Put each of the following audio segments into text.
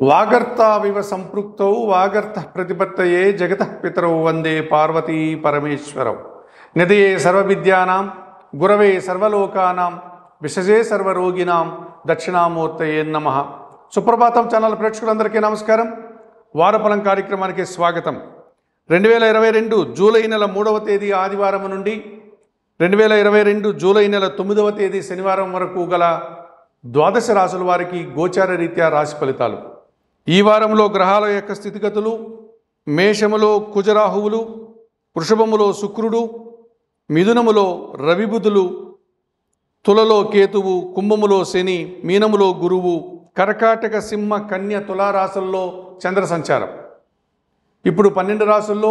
వాగర్తావివ సంపృక్తౌ వాగర్త ప్రతిపత్తయే జగత పితరౌ వందే పార్వతీ పరమేశ్వరౌ నిధయే సర్వవిద్యానాం గురవే సర్వలోకానాం విషజే సర్వరోగినాం దక్షిణామూర్తయే నమ సుప్రభాతం ఛానల్ ప్రేక్షకులందరికీ నమస్కారం వారఫలం కార్యక్రమానికి స్వాగతం రెండు వేల ఇరవై రెండు జూలై నెల మూడవ తేదీ ఆదివారం నుండి రెండు వేల ఇరవై రెండు జూలై నెల తొమ్మిదవ తేదీ శనివారం వరకు గల ద్వాదశ రాసుల వారికి గోచార రీత్యా రాశి ఫలితాలు ఈ వారంలో గ్రహాల యొక్క స్థితిగతులు మేషములో కుజరాహువులు వృషభములో శుక్రుడు మిథునములో రవిబుధులు తులలో కేతువు కుంభములో శని మీనములో గురువు కర్కాటక సింహ కన్య తులారాశుల్లో చంద్ర సంచారం ఇప్పుడు పన్నెండు రాసుల్లో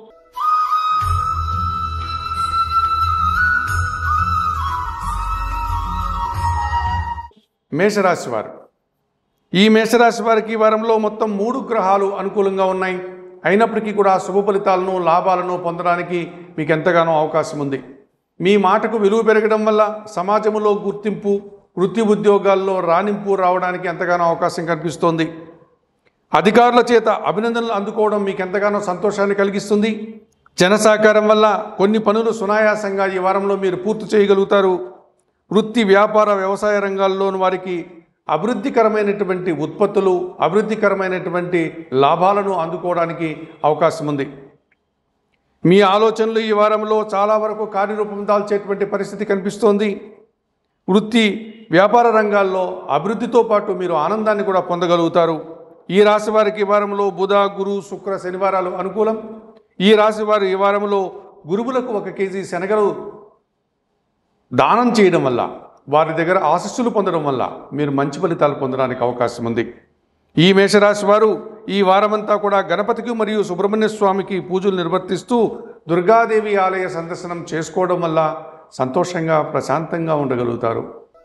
మేషరాశి వారు ఈ మేషరాశి వారికి ఈ వారంలో మొత్తం మూడు గ్రహాలు అనుకూలంగా ఉన్నాయి అయినప్పటికీ కూడా శుభ ఫలితాలను లాభాలను పొందడానికి మీకు ఎంతగానో అవకాశం ఉంది మీ మాటకు విలువ పెరగడం వల్ల సమాజంలో గుర్తింపు వృత్తి ఉద్యోగాల్లో రాణింపు రావడానికి ఎంతగానో అవకాశం కనిపిస్తోంది అధికారుల చేత అభినందనలు అందుకోవడం మీకు ఎంతగానో సంతోషాన్ని కలిగిస్తుంది జన సహకారం వల్ల కొన్ని పనులు సునాయాసంగా ఈ వారంలో మీరు పూర్తి చేయగలుగుతారు వృత్తి వ్యాపార వ్యవసాయ రంగాల్లోని వారికి అభివృద్ధికరమైనటువంటి ఉత్పత్తులు అభివృద్ధికరమైనటువంటి లాభాలను అందుకోవడానికి అవకాశం ఉంది మీ ఆలోచనలు ఈ వారంలో చాలా వరకు కార్యరూపం దాల్చేటువంటి పరిస్థితి కనిపిస్తోంది వృత్తి వ్యాపార రంగాల్లో అభివృద్ధితో పాటు మీరు ఆనందాన్ని కూడా పొందగలుగుతారు ఈ రాశి వారికి ఈ వారంలో బుధ గురు శుక్ర శనివారాలు అనుకూలం ఈ రాశి వారు ఈ వారంలో గురువులకు ఒక కేజీ శనగలు దానం చేయడం వల్ల వారి దగ్గర ఆశస్సులు పొందడం వల్ల మీరు మంచి ఫలితాలు పొందడానికి అవకాశం ఉంది ఈ మేషరాశి వారు ఈ వారమంతా కూడా గణపతికి మరియు సుబ్రహ్మణ్య స్వామికి పూజలు నిర్వర్తిస్తూ దుర్గాదేవి ఆలయ సందర్శనం చేసుకోవడం వల్ల సంతోషంగా ప్రశాంతంగా ఉండగలుగుతారు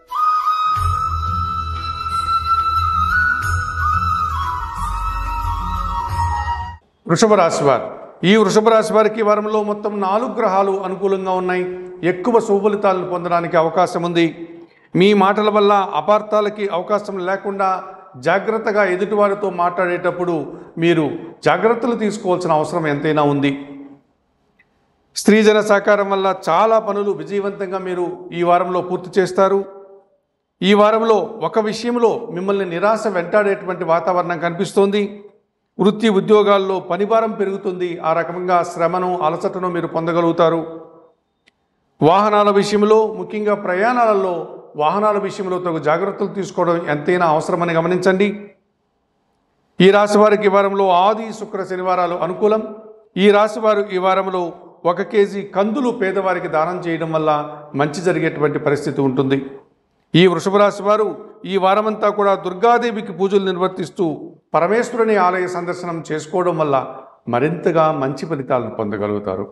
వృషభ రాశి వారు ఈ వృషభ రాశి వారికి ఈ వారంలో మొత్తం నాలుగు గ్రహాలు అనుకూలంగా ఉన్నాయి ఎక్కువ శుభఫలితాలను పొందడానికి అవకాశం ఉంది మీ మాటల వల్ల అపార్థాలకి అవకాశం లేకుండా జాగ్రత్తగా ఎదుటివారితో మాట్లాడేటప్పుడు మీరు జాగ్రత్తలు తీసుకోవాల్సిన అవసరం ఎంతైనా ఉంది స్త్రీజన సహకారం వల్ల చాలా పనులు విజయవంతంగా మీరు ఈ వారంలో పూర్తి చేస్తారు ఈ వారంలో ఒక విషయంలో మిమ్మల్ని నిరాశ వెంటాడేటువంటి వాతావరణం కనిపిస్తోంది వృత్తి ఉద్యోగాల్లో పనిభారం పెరుగుతుంది ఆ రకంగా శ్రమను అలసటను మీరు పొందగలుగుతారు వాహనాల విషయంలో ముఖ్యంగా ప్రయాణాలలో వాహనాల విషయంలో తగు జాగ్రత్తలు తీసుకోవడం ఎంతైనా అవసరమని గమనించండి ఈ రాశి వారికి ఈ వారంలో ఆది శుక్ర శనివారాలు అనుకూలం ఈ రాశి వారు ఈ వారంలో ఒక కేజీ కందులు పేదవారికి దానం చేయడం వల్ల మంచి జరిగేటువంటి పరిస్థితి ఉంటుంది ఈ వృషభ రాశి వారు ఈ వారమంతా కూడా దుర్గాదేవికి పూజలు నిర్వర్తిస్తూ పరమేశ్వరుని ఆలయ సందర్శనం చేసుకోవడం వల్ల మరింతగా మంచి ఫలితాలను పొందగలుగుతారు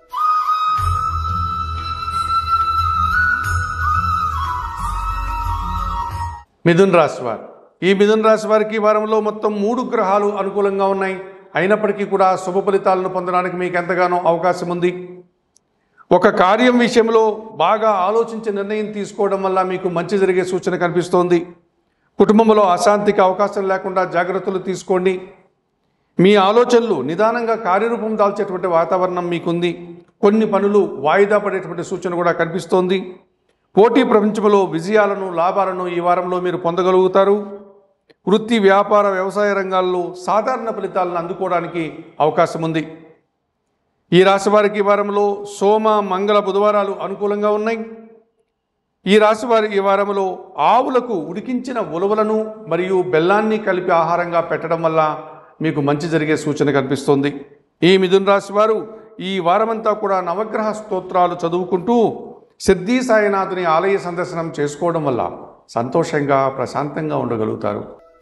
మిథున్ రాశి వారు ఈ మిథున్ రాశి వారికి ఈ వారంలో మొత్తం మూడు గ్రహాలు అనుకూలంగా ఉన్నాయి అయినప్పటికీ కూడా శుభ ఫలితాలను పొందడానికి మీకు ఎంతగానో అవకాశం ఉంది ఒక కార్యం విషయంలో బాగా ఆలోచించి నిర్ణయం తీసుకోవడం వల్ల మీకు మంచి జరిగే సూచన కనిపిస్తోంది కుటుంబంలో అశాంతికి అవకాశం లేకుండా జాగ్రత్తలు తీసుకోండి మీ ఆలోచనలు నిదానంగా కార్యరూపం దాల్చేటువంటి వాతావరణం మీకుంది కొన్ని పనులు వాయిదా పడేటువంటి సూచన కూడా కనిపిస్తోంది పోటీ ప్రపంచంలో విజయాలను లాభాలను ఈ వారంలో మీరు పొందగలుగుతారు వృత్తి వ్యాపార వ్యవసాయ రంగాల్లో సాధారణ ఫలితాలను అందుకోవడానికి అవకాశం ఉంది ఈ రాశి వారికి ఈ వారంలో సోమ మంగళ బుధవారాలు అనుకూలంగా ఉన్నాయి ఈ రాశి వారి ఈ వారంలో ఆవులకు ఉడికించిన ఉలవలను మరియు బెల్లాన్ని కలిపి ఆహారంగా పెట్టడం వల్ల మీకు మంచి జరిగే సూచన కనిపిస్తోంది ఈ మిథున రాశి వారు ఈ వారమంతా కూడా నవగ్రహ స్తోత్రాలు చదువుకుంటూ సిద్ధి సాయినాథుని ఆలయ సందర్శనం చేసుకోవడం వల్ల సంతోషంగా ప్రశాంతంగా ఉండగలుగుతారు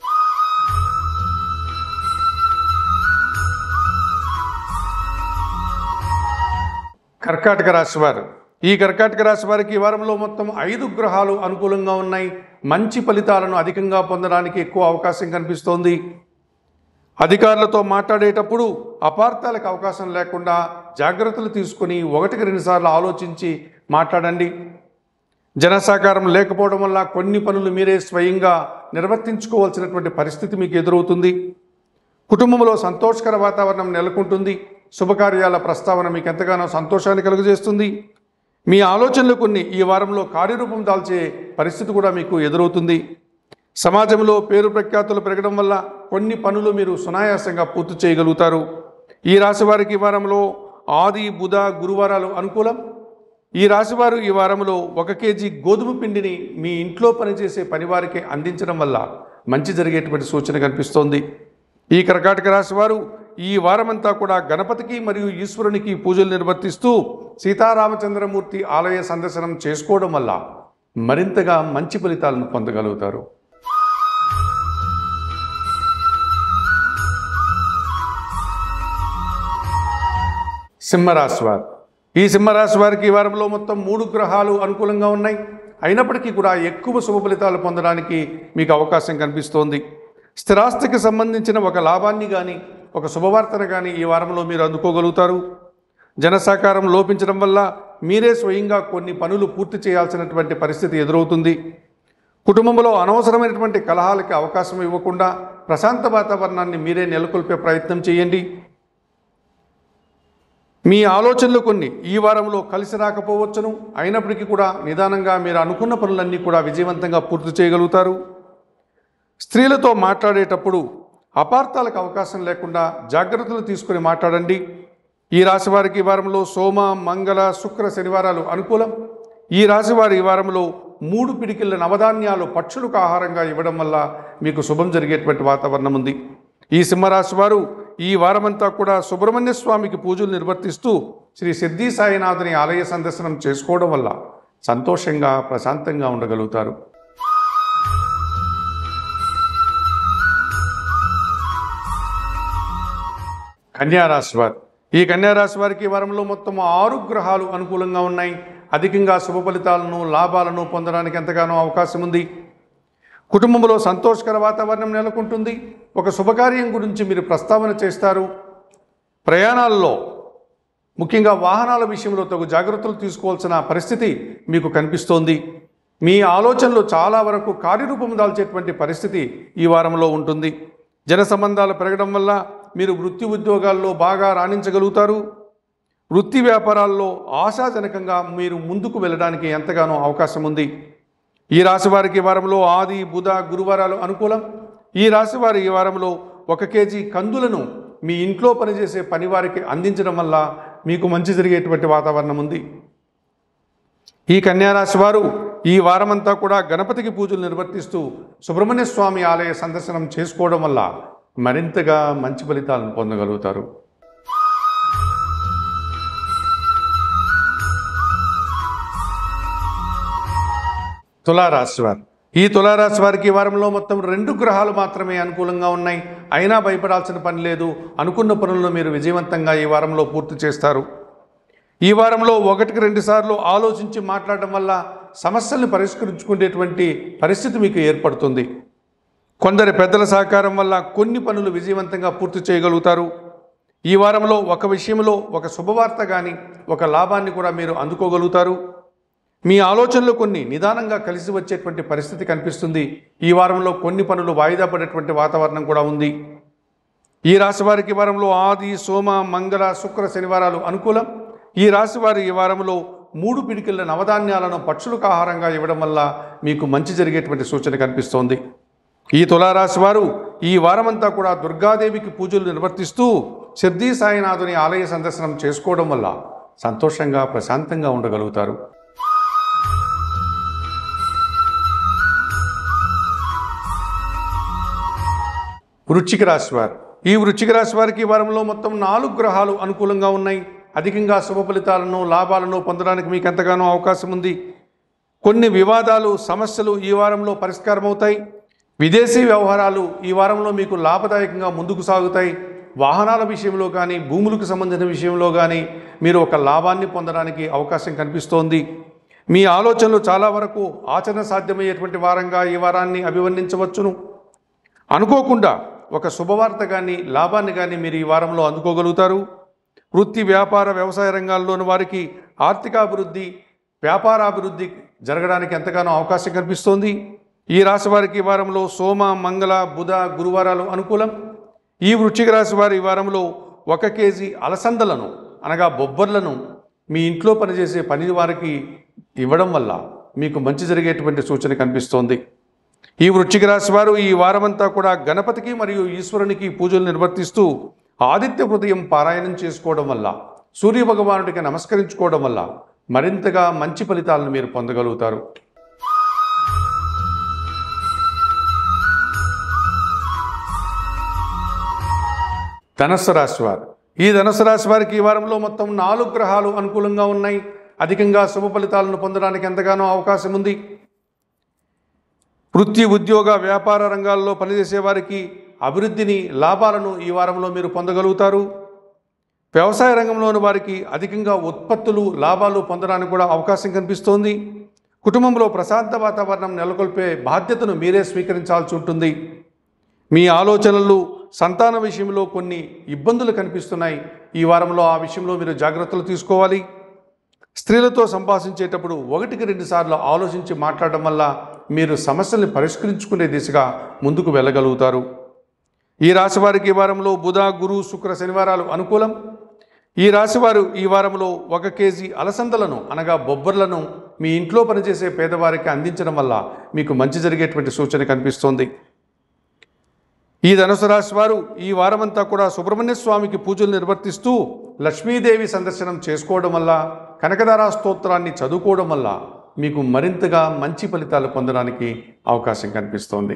కర్కాటక రాశి వారు ఈ కర్కాటక రాశి వారికి ఈ వారంలో మొత్తం ఐదు గ్రహాలు అనుకూలంగా ఉన్నాయి మంచి ఫలితాలను అధికంగా పొందడానికి ఎక్కువ అవకాశం కనిపిస్తోంది అధికారులతో మాట్లాడేటప్పుడు అపార్థాలకు అవకాశం లేకుండా జాగ్రత్తలు తీసుకొని ఒకటికి రెండుసార్లు ఆలోచించి మాట్లాడండి జన సహకారం లేకపోవడం వల్ల కొన్ని పనులు మీరే స్వయంగా నిర్వర్తించుకోవాల్సినటువంటి పరిస్థితి మీకు ఎదురవుతుంది కుటుంబంలో సంతోషకర వాతావరణం నెలకొంటుంది శుభకార్యాల ప్రస్తావన మీకు ఎంతగానో సంతోషాన్ని కలుగజేస్తుంది మీ ఆలోచనలు కొన్ని ఈ వారంలో కార్యరూపం దాల్చే పరిస్థితి కూడా మీకు ఎదురవుతుంది సమాజంలో పేరు ప్రఖ్యాతులు పెరగడం వల్ల కొన్ని పనులు మీరు సునాయాసంగా పూర్తి చేయగలుగుతారు ఈ రాశి వారికి ఈ వారంలో ఆది బుధ గురువారాలు అనుకూలం ఈ రాశివారు ఈ వారంలో ఒక కేజీ గోధుమ పిండిని మీ ఇంట్లో పనిచేసే పనివారికి అందించడం వల్ల మంచి జరిగేటువంటి సూచన కనిపిస్తోంది ఈ కర్కాటక రాశి వారు ఈ వారమంతా కూడా గణపతికి మరియు ఈశ్వరునికి పూజలు నిర్వర్తిస్తూ సీతారామచంద్రమూర్తి ఆలయ సందర్శనం చేసుకోవడం వల్ల మరింతగా మంచి ఫలితాలను పొందగలుగుతారు సింహరాశి వారు ఈ సింహరాశి వారికి ఈ వారంలో మొత్తం మూడు గ్రహాలు అనుకూలంగా ఉన్నాయి అయినప్పటికీ కూడా ఎక్కువ శుభ ఫలితాలు పొందడానికి మీకు అవకాశం కనిపిస్తోంది స్థిరాస్తికి సంబంధించిన ఒక లాభాన్ని కానీ ఒక శుభవార్తను కానీ ఈ వారంలో మీరు అందుకోగలుగుతారు జన సహకారం లోపించడం వల్ల మీరే స్వయంగా కొన్ని పనులు పూర్తి చేయాల్సినటువంటి పరిస్థితి ఎదురవుతుంది కుటుంబంలో అనవసరమైనటువంటి కలహాలకి అవకాశం ఇవ్వకుండా ప్రశాంత వాతావరణాన్ని మీరే నెలకొల్పే ప్రయత్నం చేయండి మీ ఆలోచనలు కొన్ని ఈ వారంలో కలిసి రాకపోవచ్చును అయినప్పటికీ కూడా నిదానంగా మీరు అనుకున్న పనులన్నీ కూడా విజయవంతంగా పూర్తి చేయగలుగుతారు స్త్రీలతో మాట్లాడేటప్పుడు అపార్థాలకు అవకాశం లేకుండా జాగ్రత్తలు తీసుకుని మాట్లాడండి ఈ రాశి వారికి ఈ వారంలో సోమ మంగళ శుక్ర శనివారాలు అనుకూలం ఈ రాశి వారి ఈ వారంలో మూడు పిడికిళ్ళ నవధాన్యాలు పక్షులకు ఆహారంగా ఇవ్వడం వల్ల మీకు శుభం జరిగేటువంటి వాతావరణం ఉంది ఈ సింహరాశి వారు ఈ వారమంతా కూడా సుబ్రహ్మణ్య స్వామికి పూజలు నిర్వర్తిస్తూ శ్రీ సిద్ధి సాయినాథుని ఆలయ సందర్శనం చేసుకోవడం వల్ల సంతోషంగా ప్రశాంతంగా ఉండగలుగుతారు కన్యారాశి వారు ఈ కన్యారాశి వారికి ఈ వారంలో మొత్తం ఆరు గ్రహాలు అనుకూలంగా ఉన్నాయి అధికంగా శుభ ఫలితాలను లాభాలను పొందడానికి ఎంతగానో అవకాశం ఉంది కుటుంబంలో సంతోషకర వాతావరణం నెలకొంటుంది ఒక శుభకార్యం గురించి మీరు ప్రస్తావన చేస్తారు ప్రయాణాల్లో ముఖ్యంగా వాహనాల విషయంలో తగు జాగ్రత్తలు తీసుకోవాల్సిన పరిస్థితి మీకు కనిపిస్తోంది మీ ఆలోచనలు చాలా వరకు కార్యరూపం దాల్చేటువంటి పరిస్థితి ఈ వారంలో ఉంటుంది జన సంబంధాలు పెరగడం వల్ల మీరు వృత్తి ఉద్యోగాల్లో బాగా రాణించగలుగుతారు వృత్తి వ్యాపారాల్లో ఆశాజనకంగా మీరు ముందుకు వెళ్ళడానికి ఎంతగానో అవకాశం ఉంది ఈ రాశి వారికి ఈ వారంలో ఆది బుధ గురువారాలు అనుకూలం ఈ రాశి వారి ఈ వారంలో ఒక కేజీ కందులను మీ ఇంట్లో పనిచేసే పనివారికి అందించడం వల్ల మీకు మంచి జరిగేటువంటి వాతావరణం ఉంది ఈ కన్యారాశి వారు ఈ వారమంతా కూడా గణపతికి పూజలు నిర్వర్తిస్తూ సుబ్రహ్మణ్య స్వామి ఆలయ సందర్శనం చేసుకోవడం వల్ల మరింతగా మంచి ఫలితాలను పొందగలుగుతారు తులారాశి వారు ఈ తులారాశి వారికి ఈ వారంలో మొత్తం రెండు గ్రహాలు మాత్రమే అనుకూలంగా ఉన్నాయి అయినా భయపడాల్సిన పని లేదు అనుకున్న పనులను మీరు విజయవంతంగా ఈ వారంలో పూర్తి చేస్తారు ఈ వారంలో ఒకటికి రెండు సార్లు ఆలోచించి మాట్లాడడం వల్ల సమస్యల్ని పరిష్కరించుకునేటువంటి పరిస్థితి మీకు ఏర్పడుతుంది కొందరి పెద్దల సహకారం వల్ల కొన్ని పనులు విజయవంతంగా పూర్తి చేయగలుగుతారు ఈ వారంలో ఒక విషయంలో ఒక శుభవార్త కానీ ఒక లాభాన్ని కూడా మీరు అందుకోగలుగుతారు మీ ఆలోచనలు కొన్ని నిదానంగా కలిసి వచ్చేటువంటి పరిస్థితి కనిపిస్తుంది ఈ వారంలో కొన్ని పనులు వాయిదా పడేటువంటి వాతావరణం కూడా ఉంది ఈ రాశి వారికి ఈ వారంలో ఆది సోమ మంగళ శుక్ర శనివారాలు అనుకూలం ఈ రాశి వారి ఈ వారంలో మూడు పిడికిళ్ళ నవధాన్యాలను పక్షులకు ఆహారంగా ఇవ్వడం వల్ల మీకు మంచి జరిగేటువంటి సూచన కనిపిస్తోంది ఈ తులారాశి వారు ఈ వారమంతా కూడా దుర్గాదేవికి పూజలు నిర్వర్తిస్తూ సిద్ధి సాయినాథుని ఆలయ సందర్శనం చేసుకోవడం వల్ల సంతోషంగా ప్రశాంతంగా ఉండగలుగుతారు వృశ్చిక రాశి వారు ఈ వృశ్చిక రాశి వారికి ఈ వారంలో మొత్తం నాలుగు గ్రహాలు అనుకూలంగా ఉన్నాయి అధికంగా శుభ ఫలితాలను లాభాలను పొందడానికి మీకు ఎంతగానో అవకాశం ఉంది కొన్ని వివాదాలు సమస్యలు ఈ వారంలో పరిష్కారం అవుతాయి విదేశీ వ్యవహారాలు ఈ వారంలో మీకు లాభదాయకంగా ముందుకు సాగుతాయి వాహనాల విషయంలో కానీ భూములకు సంబంధించిన విషయంలో కానీ మీరు ఒక లాభాన్ని పొందడానికి అవకాశం కనిపిస్తోంది మీ ఆలోచనలు చాలా వరకు ఆచరణ సాధ్యమయ్యేటువంటి వారంగా ఈ వారాన్ని అభివర్ణించవచ్చును అనుకోకుండా ఒక శుభవార్త కానీ లాభాన్ని కానీ మీరు ఈ వారంలో అందుకోగలుగుతారు వృత్తి వ్యాపార వ్యవసాయ రంగాల్లోని వారికి ఆర్థికాభివృద్ధి వ్యాపారాభివృద్ధి జరగడానికి ఎంతగానో అవకాశం కనిపిస్తోంది ఈ రాశి వారికి ఈ వారంలో సోమ మంగళ బుధ గురువారాలు అనుకూలం ఈ వృశ్చిక రాశి వారి ఈ వారంలో ఒక కేజీ అలసందలను అనగా బొబ్బర్లను మీ ఇంట్లో పనిచేసే పని వారికి ఇవ్వడం వల్ల మీకు మంచి జరిగేటువంటి సూచన కనిపిస్తోంది ఈ వృశ్చిక రాశి వారు ఈ వారమంతా కూడా గణపతికి మరియు ఈశ్వరునికి పూజలు నిర్వర్తిస్తూ ఆదిత్య హృదయం పారాయణం చేసుకోవడం వల్ల సూర్య భగవానుడికి నమస్కరించుకోవడం వల్ల మరింతగా మంచి ఫలితాలను మీరు పొందగలుగుతారు ధనస్సు రాశి వారు ఈ ధనుసు రాశి వారికి ఈ వారంలో మొత్తం నాలుగు గ్రహాలు అనుకూలంగా ఉన్నాయి అధికంగా శుభ ఫలితాలను పొందడానికి ఎంతగానో అవకాశం ఉంది వృత్తి ఉద్యోగ వ్యాపార రంగాల్లో పనిచేసే వారికి అభివృద్ధిని లాభాలను ఈ వారంలో మీరు పొందగలుగుతారు వ్యవసాయ రంగంలోని వారికి అధికంగా ఉత్పత్తులు లాభాలు పొందడానికి కూడా అవకాశం కనిపిస్తోంది కుటుంబంలో ప్రశాంత వాతావరణం నెలకొల్పే బాధ్యతను మీరే స్వీకరించాల్సి ఉంటుంది మీ ఆలోచనలు సంతాన విషయంలో కొన్ని ఇబ్బందులు కనిపిస్తున్నాయి ఈ వారంలో ఆ విషయంలో మీరు జాగ్రత్తలు తీసుకోవాలి స్త్రీలతో సంభాషించేటప్పుడు ఒకటికి రెండు సార్లు ఆలోచించి మాట్లాడడం వల్ల మీరు సమస్యల్ని పరిష్కరించుకునే దిశగా ముందుకు వెళ్ళగలుగుతారు ఈ రాశి వారికి ఈ వారంలో బుధ గురు శుక్ర శనివారాలు అనుకూలం ఈ రాశివారు ఈ వారంలో ఒక కేజీ అలసందలను అనగా బొబ్బర్లను మీ ఇంట్లో పనిచేసే పేదవారికి అందించడం వల్ల మీకు మంచి జరిగేటువంటి సూచన కనిపిస్తోంది ఈ ధనుసు రాశి వారు ఈ వారమంతా కూడా సుబ్రహ్మణ్య స్వామికి పూజలు నిర్వర్తిస్తూ లక్ష్మీదేవి సందర్శనం చేసుకోవడం వల్ల కనకదార స్తోత్రాన్ని చదువుకోవడం వల్ల మీకు మరింతగా మంచి ఫలితాలు పొందడానికి అవకాశం కనిపిస్తోంది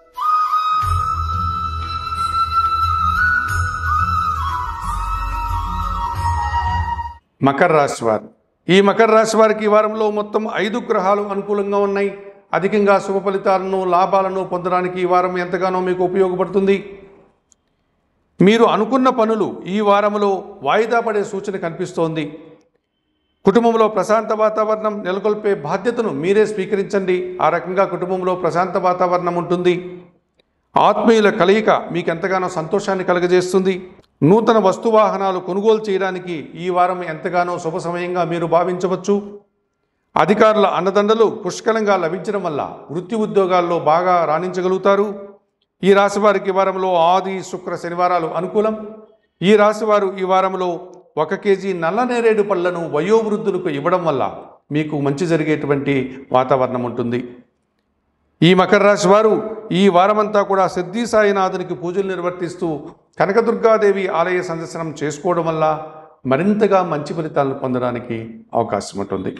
మకర రాశి వారు ఈ మకర రాశి వారికి ఈ వారంలో మొత్తం ఐదు గ్రహాలు అనుకూలంగా ఉన్నాయి అధికంగా శుభ ఫలితాలను లాభాలను పొందడానికి ఈ వారం ఎంతగానో మీకు ఉపయోగపడుతుంది మీరు అనుకున్న పనులు ఈ వారంలో వాయిదా పడే సూచన కనిపిస్తోంది కుటుంబంలో ప్రశాంత వాతావరణం నెలకొల్పే బాధ్యతను మీరే స్వీకరించండి ఆ రకంగా కుటుంబంలో ప్రశాంత వాతావరణం ఉంటుంది ఆత్మీయుల కలయిక మీకు ఎంతగానో సంతోషాన్ని కలుగజేస్తుంది నూతన వస్తువాహనాలు కొనుగోలు చేయడానికి ఈ వారం ఎంతగానో శుభ సమయంగా మీరు భావించవచ్చు అధికారుల అండదండలు పుష్కలంగా లభించడం వల్ల వృత్తి ఉద్యోగాల్లో బాగా రాణించగలుగుతారు ఈ రాశి వారికి ఈ వారంలో ఆది శుక్ర శనివారాలు అనుకూలం ఈ రాశివారు ఈ వారంలో ఒక కేజీ నల్ల నేరేడు పళ్లను వయోవృద్ధులకు ఇవ్వడం వల్ల మీకు మంచి జరిగేటువంటి వాతావరణం ఉంటుంది ఈ మకర రాశి వారు ఈ వారమంతా కూడా సిద్ధి సాయినాథునికి పూజలు నిర్వర్తిస్తూ కనకదుర్గాదేవి ఆలయ సందర్శనం చేసుకోవడం వల్ల మరింతగా మంచి ఫలితాలను పొందడానికి అవకాశం ఉంటుంది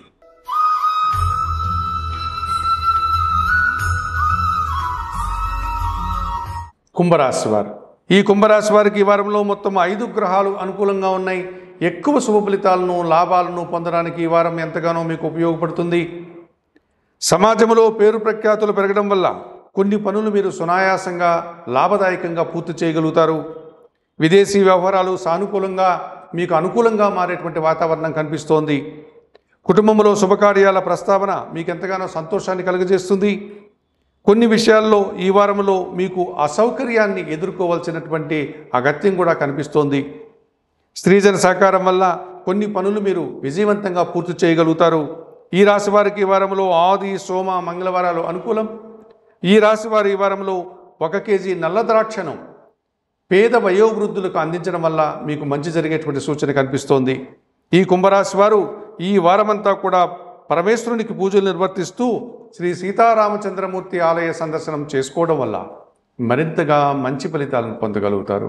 కుంభరాశి వారు ఈ కుంభరాశి వారికి ఈ వారంలో మొత్తం ఐదు గ్రహాలు అనుకూలంగా ఉన్నాయి ఎక్కువ శుభ ఫలితాలను లాభాలను పొందడానికి ఈ వారం ఎంతగానో మీకు ఉపయోగపడుతుంది సమాజంలో పేరు ప్రఖ్యాతులు పెరగడం వల్ల కొన్ని పనులు మీరు సునాయాసంగా లాభదాయకంగా పూర్తి చేయగలుగుతారు విదేశీ వ్యవహారాలు సానుకూలంగా మీకు అనుకూలంగా మారేటువంటి వాతావరణం కనిపిస్తోంది కుటుంబంలో శుభకార్యాల ప్రస్తావన మీకు ఎంతగానో సంతోషాన్ని కలుగజేస్తుంది కొన్ని విషయాల్లో ఈ వారంలో మీకు అసౌకర్యాన్ని ఎదుర్కోవాల్సినటువంటి అగత్యం కూడా కనిపిస్తోంది స్త్రీజన సహకారం వల్ల కొన్ని పనులు మీరు విజయవంతంగా పూర్తి చేయగలుగుతారు ఈ రాశి వారికి ఈ వారంలో ఆది సోమ మంగళవారాలు అనుకూలం ఈ రాశి వారి ఈ వారంలో ఒక కేజీ నల్ల ద్రాక్షను పేద వయోవృద్ధులకు అందించడం వల్ల మీకు మంచి జరిగేటువంటి సూచన కనిపిస్తోంది ఈ కుంభరాశి వారు ఈ వారమంతా కూడా పరమేశ్వరునికి పూజలు నిర్వర్తిస్తూ శ్రీ సీతారామచంద్రమూర్తి ఆలయ సందర్శనం చేసుకోవడం వల్ల మరింతగా మంచి ఫలితాలను పొందగలుగుతారు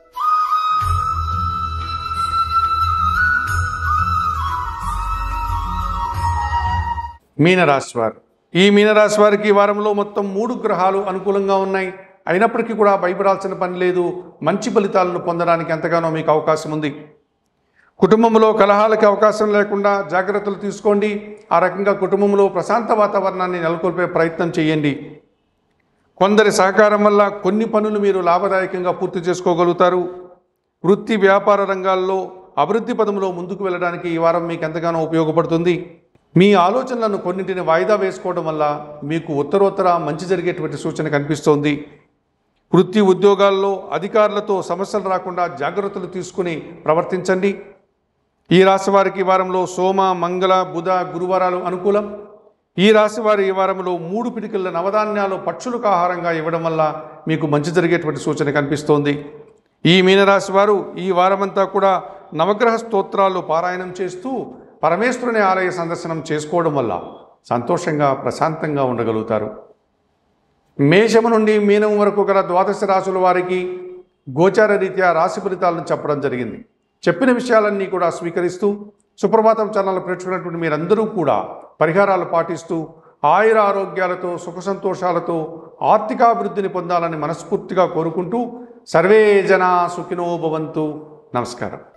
మీనరాశి వారు ఈ మీనరాశి వారికి ఈ వారంలో మొత్తం మూడు గ్రహాలు అనుకూలంగా ఉన్నాయి అయినప్పటికీ కూడా భయపడాల్సిన పని లేదు మంచి ఫలితాలను పొందడానికి ఎంతగానో మీకు అవకాశం ఉంది కుటుంబంలో కలహాలకి అవకాశం లేకుండా జాగ్రత్తలు తీసుకోండి ఆ రకంగా కుటుంబంలో ప్రశాంత వాతావరణాన్ని నెలకొల్పే ప్రయత్నం చేయండి కొందరి సహకారం వల్ల కొన్ని పనులు మీరు లాభదాయకంగా పూర్తి చేసుకోగలుగుతారు వృత్తి వ్యాపార రంగాల్లో అభివృద్ధి పదంలో ముందుకు వెళ్ళడానికి ఈ వారం మీకు ఎంతగానో ఉపయోగపడుతుంది మీ ఆలోచనలను కొన్నింటిని వాయిదా వేసుకోవడం వల్ల మీకు ఉత్తరోత్తర మంచి జరిగేటువంటి సూచన కనిపిస్తోంది వృత్తి ఉద్యోగాల్లో అధికారులతో సమస్యలు రాకుండా జాగ్రత్తలు తీసుకుని ప్రవర్తించండి ఈ రాశి వారికి ఈ వారంలో సోమ మంగళ బుధ గురువారాలు అనుకూలం ఈ రాశి వారు ఈ వారంలో మూడు పిడికిళ్ళ నవధాన్యాలు పక్షులకు ఆహారంగా ఇవ్వడం వల్ల మీకు మంచి జరిగేటువంటి సూచన కనిపిస్తోంది ఈ మీనరాశి వారు ఈ వారమంతా కూడా నవగ్రహ స్తోత్రాలు పారాయణం చేస్తూ పరమేశ్వరుని ఆలయ సందర్శనం చేసుకోవడం వల్ల సంతోషంగా ప్రశాంతంగా ఉండగలుగుతారు మేషము నుండి మీనం వరకు గల ద్వాదశ రాశుల వారికి గోచార రీత్యా రాశి ఫలితాలను చెప్పడం జరిగింది చెప్పిన విషయాలన్నీ కూడా స్వీకరిస్తూ సుప్రభాతం ఛానల్ ప్రేక్షకున్నటువంటి మీరందరూ కూడా పరిహారాలు పాటిస్తూ ఆయుర ఆరోగ్యాలతో సుఖ సంతోషాలతో ఆర్థికాభివృద్ధిని పొందాలని మనస్ఫూర్తిగా కోరుకుంటూ సర్వే జనా సుఖినో భవంతు నమస్కారం